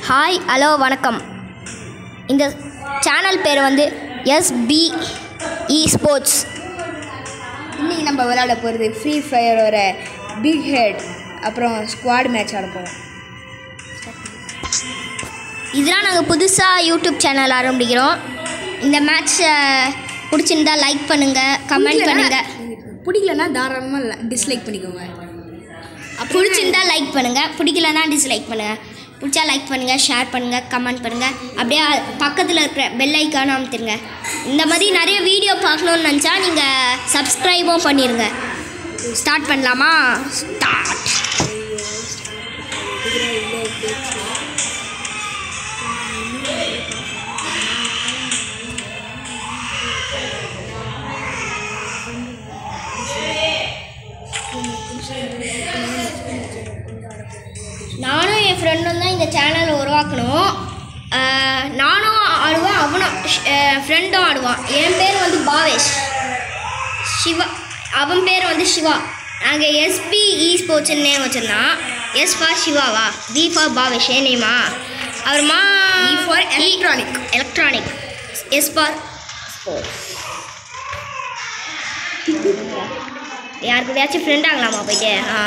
Hi hello வணக்கம் இந்த channel பேர் வந்து எஸ்பி இ ஸ்போர்ட்ஸ் இன்னைக்கு நம்ம விளையாட போகிறது ஃப்ரீ ஃபயரோட பிக் ஹெட் அப்புறம் ஸ்குவாட் மேட்ச் ஆட போகிறோம் இதெல்லாம் நாங்கள் புதுசாக யூடியூப் சேனல் ஆரம்பிக்கிறோம் இந்த மேட்ச்சை பிடிச்சிருந்தா லைக் பண்ணுங்கள் கமெண்ட் பண்ணுங்கள் பிடிக்கலன்னா தாராளமாக டிஸ்லைக் பண்ணிக்கோங்க பிடிச்சிருந்தா லைக் பண்ணுங்கள் பிடிக்கலனா டிஸ்லைக் பண்ணுங்கள் பிடிச்சா லைக் பண்ணுங்கள் ஷேர் பண்ணுங்கள் கமெண்ட் பண்ணுங்கள் அப்படியே பக்கத்தில் இருக்கிற பெல் ஐக்கான அமுத்துருங்க இந்த மாதிரி நிறைய வீடியோ பார்க்கணுன்னு நினச்சா நீங்கள் சப்ஸ்கிரைபும் பண்ணிடுங்க ஸ்டார்ட் பண்ணலாமா ஸ்டார்ட் நானும் என் ஃப்ரெண்டும் தான் இந்த சேனலை உருவாக்கணும் ஆஹ் நானும் ஆடுவேன் அவனும் ஃப்ரெண்டும் ஆடுவான் என் பேர் வந்து பாவேஷ் சிவா அவன் பேர் வந்து சிவா நாங்கள் எஸ்பி இ ஸ்போர்ட்ஸ் நேம் வச்சிருந்தான் எஸ் ஃபார் சிவாவா பி ஃபார் பாவேஷ் ஏ நேமா அப்புறமா E for electronic. Electronic S for யார் கூடயாச்சும் ஃப்ரெண்ட் ஆகலாமா போயிட்டு ஆ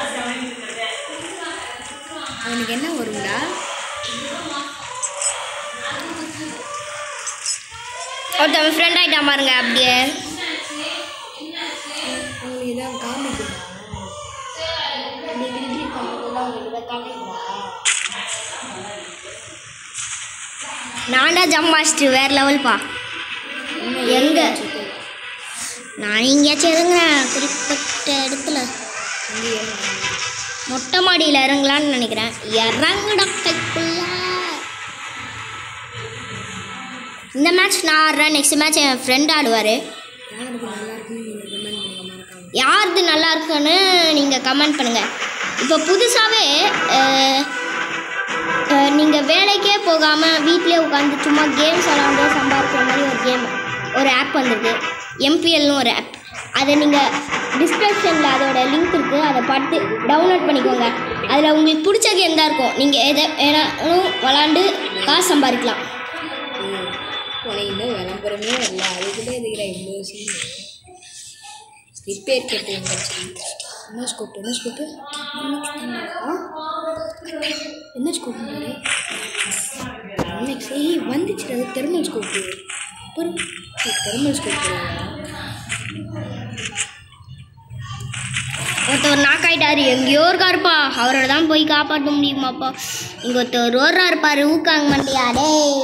அவனுக்கு என்ன வரும்டா ஒருத்தவன் ஃப்ரெண்ட் ஆகிட்டான் பாருங்க அப்படியே அவனுக்கு ஏதாவது காமிக்குமா நான் தான் ஜம் மாஸ்டர் வேறு லெவல்ப்பா எங்க நான் எங்கேயாச்சும் இறங்குறேன் குறிப்பிட்ட இடத்துல மொட்டை மாடியில் இறங்கலான்னு நினைக்கிறேன் இறங்குடா கைக்குள்ள இந்த மேட்ச் நான் ஆடுறேன் நெக்ஸ்ட் மேட்ச் என் ஃப்ரெண்ட் ஆடுவார் யாருக்கு நல்லா இருக்குன்னு நீங்கள் கமெண்ட் பண்ணுங்க யாருது நல்லா இருக்குன்னு நீங்கள் கமெண்ட் பண்ணுங்கள் இப்போ புதுசாகவே நீங்கள் வேலைக்கே போகாமல் வீட்டிலே உட்காந்து சும்மா கேம்ஸ் விளாண்டு சம்பாதிக்கிற மாதிரி ஒரு கேம் ஒரு ஆப் வந்திருக்கு எம்பிஎல்னு ஒரு ஆப் அதை நீங்கள் டிஸ்கிரிப்ஷனில் அதோட லிங்க் இருக்குது அதை பார்த்து டவுன்லோட் பண்ணிக்கோங்க அதில் உங்களுக்கு பிடிச்ச கேம் தான் இருக்கும் நீங்கள் எதை வேணாலும் விளாண்டு காசு சம்பாதிக்கலாம் உனக்கு இன்னும் விளம்பரமே வரல அதுக்குள்ளே இருக்கிற இவ்வளோ சீன் ரிப்பேர் கேட்டு வந்துச்சு என்ன ஸ்கோப் என்ன ஸ்கோப்பு என்ன ஸ்கோப் நெக்ஸ்ட் ஏய் வந்துச்சு அது தெர்மல் ஸ்கோப்பு தெர்மல் ஸ்கோப் ஒருத்தவர் நாக் ஆயிட்டாரு எங்கேயோ இருக்காருப்பா அவரோட தான் போய் காப்பாற்ற முடியுமாப்பா இங்கே ஒருத்தர் ரோரா இருப்பாரு ஊக்காங்க மாட்டியா டேய்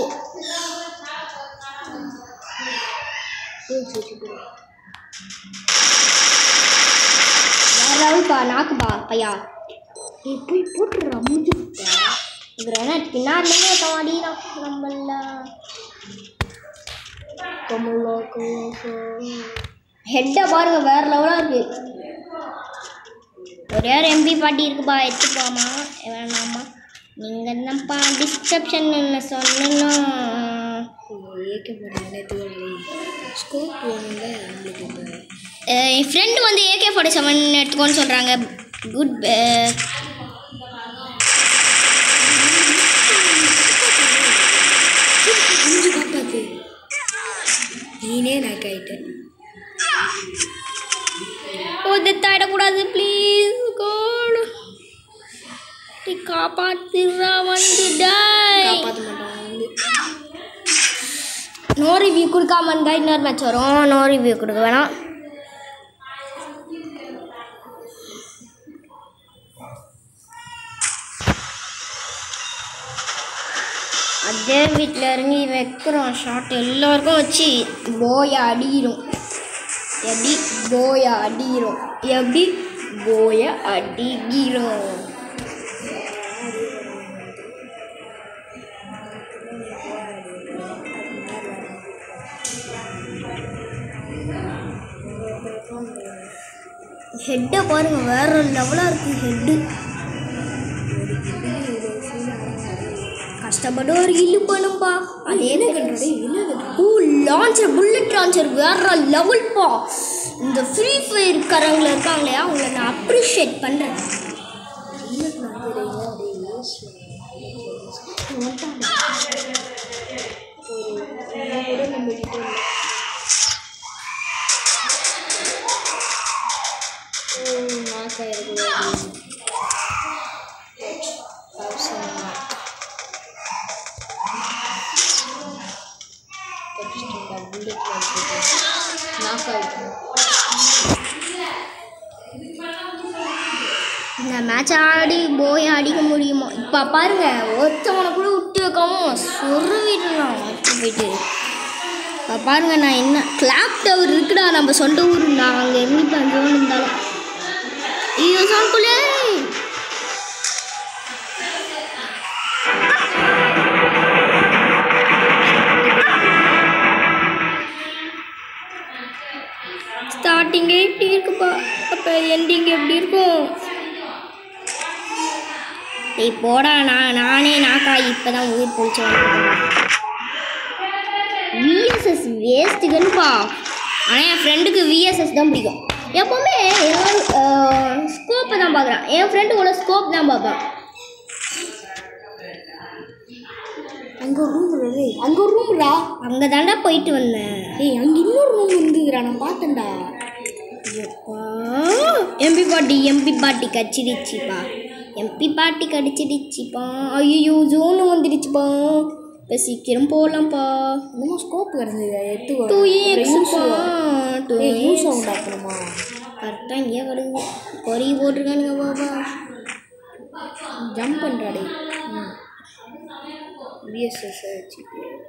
வேற லெவல்ப்பா நாக்குப்பா பையா ஏய் போய் போட்டுடுறா முடிஞ்சு கிரனட் பின்னாடிலேயே ஒருத்தன் அடிக்கிறான் நம்மள ஹெட்டை பாருங்க வேற லெவலாக இருக்கு ஒரே ஒரு எம்பி பாட்டி இருக்குப்பா எடுத்துப்பாமா வேணாமா நீங்கள் என்னப்பா டிஸ்கிரிப்ஷன் சொன்னா ஏக்க போகிறேன் நேற்று ஸ்கோப் வேணும்ல நம்மளுக்கு இப்போ என் ஃப்ரெண்டு வந்து ஏகே ஃபார்ட்டி செவன் எடுத்துக்கோன்னு சொல்கிறாங்க குட் அஞ்சு காப்பாத்து நீனே நாக் ஆயிட்ட ஓ டெத் ஆகிடக்கூடாது ப்ளீஸ் கோடு காப்பாத்துறா வந்து டாய் காப்பாற்ற மாட்டான் வந்து நோ ரிவ்யூ கொடுக்காம இருந்தால் இன்னொரு மேட்ச் வரும் நோ ரிவ்யூ கொடுக்க வேணாம் அதே வீட்டில் இறங்கி வைக்கிறோம் ஷாட் எல்லாருக்கும் வச்சு போயா அடிக்கிறோம் எப்படி போயா அடிக்கிறோம் எப்படி போயா அடிக்கிறோம் ஹெட்டை பாருங்க வேற லெவலாக இருக்கு ஹெட்டு கஷ்டப்பட்டு ஒரு இழு பண்ணும்பா அதே ஓ லான்ச்சர் புல்லட் லான்ச்சர் வேற லெவல்ப்பா இந்த ஃப்ரீ ஃபயர் இருக்காரங்கள இருக்காங்களே அவங்கள நான் அப்ரிஷியேட் பண்ணுறேன் இந்த மேட்ச் ஆடி போய் அடிக்க முடியுமா இப்போ பாருங்க ஒருத்தவனை கூட விட்டு வைக்காம சொருவிடலாம் வச்சு போயிட்டு இப்போ பாருங்க நான் என்ன கிளாக் டவர் இருக்குடா நம்ம சொந்த ஊர் நான் அங்கே இருந்து இப்போ அங்கே இருந்தாலும் ஐயோ சாக்குலே ஸ்டார்டிங்கே இப்படி இருக்குப்பா அப்போ எண்டிங் எப்படி இருக்கும் டேய் போடா நான் நானே நாக்கா இப்போ தான் உயிர் போச்சு விஎஸ்எஸ் வேஸ்ட்டுகன்னுப்பா ஆனால் என் ஃப்ரெண்டுக்கு விஎஸ்எஸ் தான் பிடிக்கும் எப்போவுமே எல்லாரும் ஸ்கோப்பை தான் பார்க்குறான் என் ஃப்ரெண்டு கூட ஸ்கோப் தான் பார்ப்பான் அங்க ஒரு ரூம் இருக்கு அங்க ஒரு ரூம்டா அங்கே தாண்டா போயிட்டு வந்தேன் ஏய் அங்க இன்னொரு ரூம் இருந்துதுடா நான் பார்த்தேன்டா எம்பி பாட்டி எம்பி பாட்டி கச்சிடுச்சுப்பா எம்பி பாட்டி கடிச்சிடுச்சுப்பா ஐயோ ஜோனு வந்துடுச்சுப்பா இப்போ சீக்கிரம் போகலாம்ப்பா என்னமோ ஸ்கோப் கிடந்தது எடுத்து டூ எக்ஸ்ப்பா டூ யூஸ் ஆகும்டா அப்புறமா கரெக்டாக இங்கேயே கிடக்குது கொரி போட்டிருக்கானுங்க பாபா ஜம்ப் பண்ணுறாடே ம் விஎஸ்எஸ் வச்சு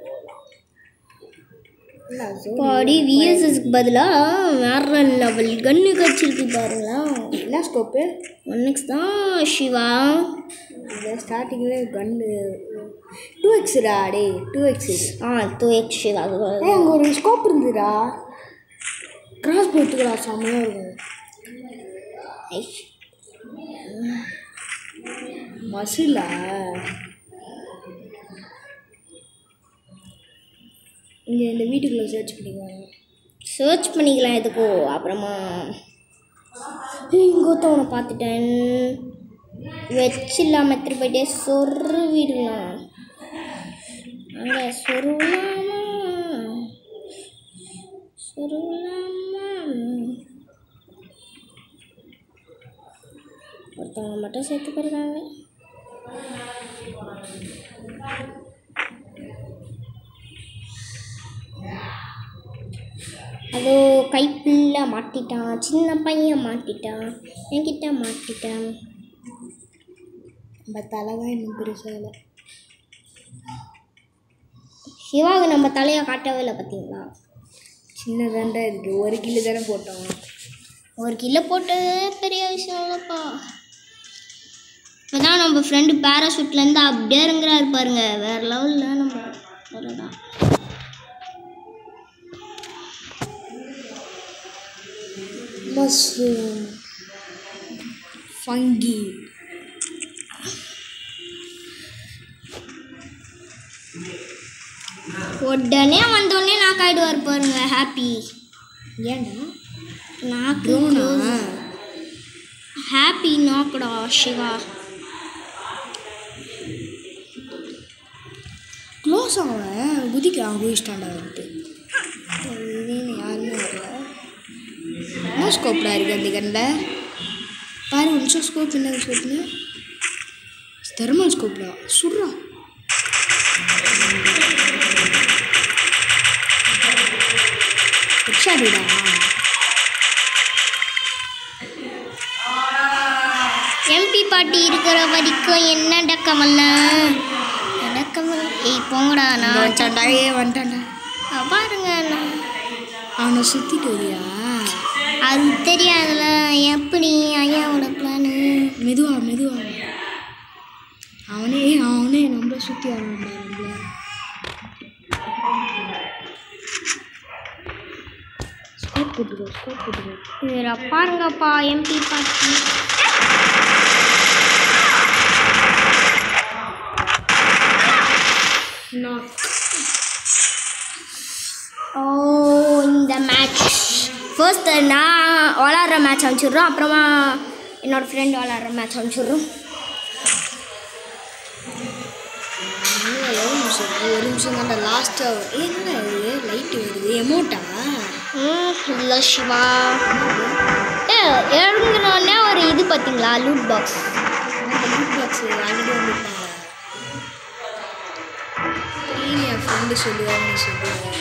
இல்லை பாடி விஎஸ்எஸ்க்கு பதிலாக வேற லெவல் கன்னு கச்சிருக்கு பாருங்களா என்ன ஸ்கோப்பு ஒன் எக்ஸ் தான் சிவா இந்த ஸ்டார்டிங்லேயே கன்னு டூ எக்ஸ்டா டே டூ எக்ஸ் ஆ டூ எக்ஸ் சிவா ஏய் அங்கே ஒரு ஸ்கோப் இருந்துடா கிராஸ் போட்டுக்கடா செம்மையாக இருக்கும் மசிலா இங்கே இந்த வீட்டுக்குள்ளே சர்ச் பண்ணிக்குவாங்க சர்ச் பண்ணிக்கலாம் எதுக்கோ அப்புறமா இங்கே ஒருத்தவனை பார்த்துட்டேன் வச்சில்லாம எடுத்துட்டு போயிட்டே சொருவிடலாம் அங்கே சொருவலாமா சொருவலாமா ஒருத்தவங்க மட்டும் சேர்த்து போயிருக்காங்க அதோ கைப்புள்ள மாட்டிட்டான் சின்ன பையன் மாட்டிட்டான் என்கிட்ட மாட்டிட்டான் நம்ம தலை தான் இன்னும் பெருசாக இல்லை சிவாவுக்கு நம்ம தலையை காட்டவே இல்லை பார்த்தீங்களா சின்னதாண்டா இருக்குது ஒரு கிலோ தானே போட்டோம் ஒரு கிலோ போட்டு பெரிய விஷயம் இல்லைப்பா இப்போதான் நம்ம ஃப்ரெண்டு பேராஷூட்லேருந்து அப்படியே இறங்குறாரு பாருங்க வேற லெவலில் நம்ம வரதான் மஷ்ரூம் ஃபங்கி உடனே வந்தோடனே நாக் ஆகிடுவார் பாருங்க ஹாப்பி ஏன்டா நாக்கு ட்ரோனா ஹாப்பி நாக்குடா சிவா க்ளோஸ் அவன் குதிக்கிறான் குதிச்சிட்டான்டா வந்துட்டு இதுன்னு யாருமே வரல என்ன ஸ்கோப்டா இருக்கு அந்த கண்ணில் பாரு ஒரு நிமிஷம் ஸ்கோப் என்ன ஸ்கோப்னு தெர்மல் ஸ்கோப்டா சுடுறா ஹெட்ஷாட்டுடா எம்பி பாட்டி இருக்கிற வரைக்கும் என்னடா கமல்ல என்ன கமல் ஏய் போங்கடா நான் வந்துட்டான்டா ஏ வந்துட்டான்டா அஹ் பாருங்க நான் அவனை சுற்றிட்டு வரியா அது தெரியாதுல எப்படி ஐயாவோட பிளானு மெதுவா மெதுவா அவனே அவனே நம்மள சுற்றி வரான்டா நம்மள ஸ்கோப் போட்டுக்கோ ஸ்கோப் போட்டுக்கோ இவரை பாருங்கப்பா எம்பி பாட்டி நான் ஓ இந்த மேட்ச் ஃபர்ஸ்ட் நான் விளாட்ற மேட்ச் அனுப்பிச்சிடுறோம் அப்புறமா என்னோடய ஃப்ரெண்ட் விளாட்ற மேட்ச் அனுப்பிச்சிடுறோம் இன்னும் எவ்வளோ நிமிஷம் இருக்கு ஒரு நிமிஷம் தான்டா லாஸ்ட்டாக என்ன இது லைட்டு வருது எமௌண்ட்டா ம் இல்லை சிவா ஏ இறங்குறோடனே ஒரு இது பார்த்தீங்களா loot box loot box already வந்துருப்பாங்க திடீர்னு என் ஃப்ரெண்டு சொல்லுவான்னு சொல்லுவேன்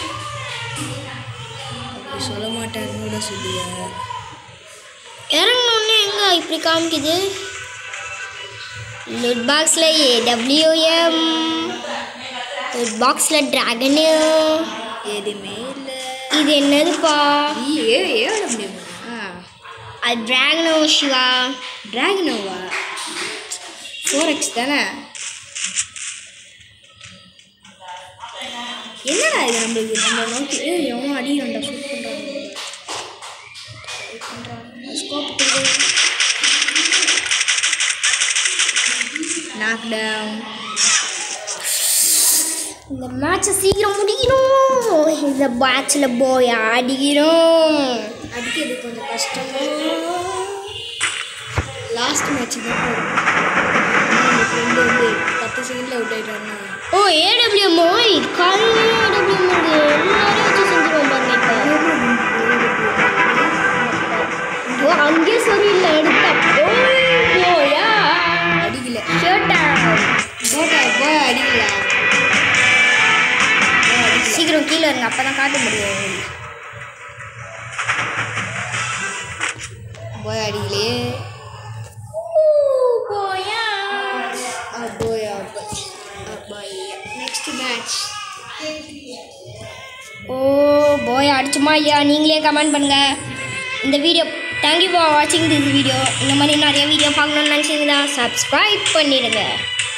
அப்படி சொல்ல மாட்டாருன்னு கூட சொல்லுவேன் இறங்கினோடனே எங்கே இப்படி காமிக்குது லூட் பாக்ஸில் ஏடபிள்யூஎம் லூட் பாக்ஸில் ட்ராகனு எதுவுமே இல்லை இது என்னதுப்பா ஏ ஏட முடியுமா அது ட்ராகனோ சிவா ட்ராகனோவா ஃபோர் எக்ஸ் தானே என்னடா இது நம்மளுக்கு நம்ம நோக்கி ஏ எவன் அடிக்கிறான்டா ஷூட் பண்ணுறான் ஸ்கோப் நாக் டவுன் இந்த மேட்சை சீக்கிரம் முடிக்கணும் இந்த மேட்ச்சில் போய் அடிக்கிறோம் அடிக்கிறது கொஞ்சம் கஷ்டமா லாஸ்ட் மேட்ச் தான் என் ஃப்ரெண்டு வந்து பத்து செகண்டில் அவுட் ஆகிட்டாருன்னா ஓ ஏடபிள்யூஎம் ஓய் காலையில் ஏடபிள்யூஎம் இருக்கு எல்லாரையும் வச்சு செஞ்சிருவோம் பாருங்க இப்போ ஓ அங்கேயே சரியில்லை எடுத்தா ஓய் போயா அடிக்கல ஷர்ட் போட்டா போய் அடிக்கல சீக்கிரம் கீழே இருங்க அப்போ தான் காட்ட முடியும் உங்களுக்கு. போய் அடிக்கலையே ஊ, போயா போய் அப்பாய் நெக்ஸ்ட் மேட்ச் ஓ போய் அடிச்சுமா ஐயா நீங்களே கமெண்ட் பண்ணுங்க இந்த வீடியோ தேங்க்யூ ஃபார் வாட்சிங் திஸ் வீடியோ இந்த மாதிரி நிறைய வீடியோ பார்க்கணும்னு நினச்சிங்கன்னா சப்ஸ்கிரைப் பண்ணிடுங்க